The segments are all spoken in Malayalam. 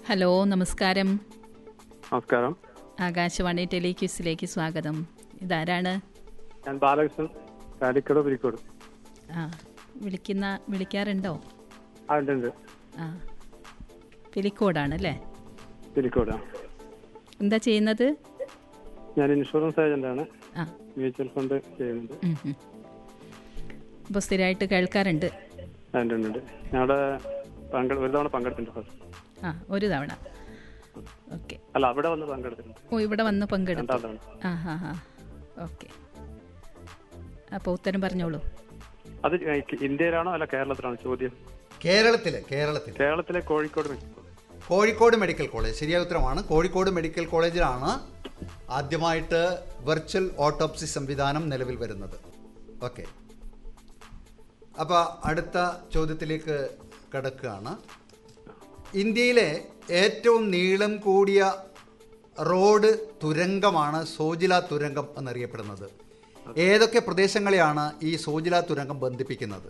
ഹലോ നമസ്കാരം നമസ്കാരം ആകാശവാണി ടെലിക്യൂസിലേക്ക് സ്വാഗതം ഇതാരാണ് ഞാൻ ബാലകൃഷ്ണൻ കാലിക്കട പുലിക്കോട് ആ വിളിക്കുന്ന വിളിക്കാറുണ്ടോ ആ ഉണ്ട് ഉണ്ട് ആ പിലിക്കോടാണല്ലേ പുലിക്കോട് ആ. എന്താ ചെയ്യുന്നത് ഞാൻ ഇൻഷുറൻസ് ഏജന്റ് ആണ് ആ മ്യൂച്വൽ ഫണ്ട് ചെയ്യുന്നുണ്ട് അപ്പോൾ സ്ഥിരമായിട്ട് കേൾക്കാറുണ്ട് ആ, ഉണ്ട് ഉണ്ട് ഉണ്ട് ഞങ്ങളുടെ പങ്കെ ഒരു തവണ പങ്കെടുത്തിട്ടുണ്ട് ഫസ്റ്റ് ആ ഒരു തവണ ഓക്കെ അല്ല അവിടെ വന്ന് പങ്കെടുത്തിട്ടുണ്ട് ഓ ഇവിടെ വന്ന് പങ്കെടുത്തു രണ്ടാം തവണ ആ ഹാ ഹാ ഓക്കെ അപ്പോൾ ഉത്തരം പറഞ്ഞോളൂ അത് ഇന്ത്യയിലാണോ അല്ല കേരളത്തിലാണോ ചോദ്യം കേരളത്തിലെ കേരളത്തിൽ കേരളത്തിലെ Kozhikode Mexico Kozhikode medical college ശരിയായ ഉത്തരമാണ് കോഴിക്കോട് മെഡിക്കൽ കോളേജിലാണ് ആദ്യമായിട്ട് വെർച്വൽ ഓട്ടോപ്സി സംവിധാനം നിലവിൽ വരുന്നത് ഓക്കെ അപ്പോൾ അടുത്ത ചോദ്യത്തിലേക്ക് കടക്കുകയാണ് ഇന്ത്യയിലെ ഏറ്റവും നീളം കൂടിയ റോഡ് തുരങ്കമാണ് സോജില തുരങ്കം എന്നറിയപ്പെടുന്നത് ഏതൊക്കെ പ്രദേശങ്ങളെയാണ് ഈ സോജില തുരങ്കം ബന്ധിപ്പിക്കുന്നത്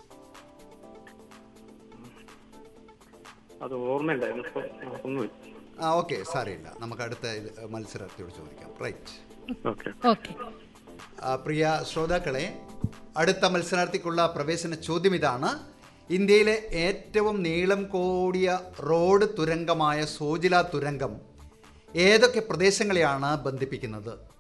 അത് ഓർമ്മയുണ്ടായിരുന്നു ഇപ്പൊ ഒന്നും ആ ഓക്കെ സാരമില്ല നമുക്ക് അടുത്ത ഇത് മത്സരാർത്ഥിയോട് ചോദിക്കാം റൈറ്റ് ഓക്കെ ഓക്കെ ആ, പ്രിയ ശ്രോതാക്കളെ അടുത്ത മത്സരാർത്ഥിക്കുള്ള പ്രവേശന ചോദ്യം ഇതാണ് ഇന്ത്യയിലെ ഏറ്റവും നീളം കൂടിയ റോഡ് തുരങ്കമായ സോജില തുരങ്കം ഏതൊക്കെ പ്രദേശങ്ങളെയാണ് ബന്ധിപ്പിക്കുന്നത്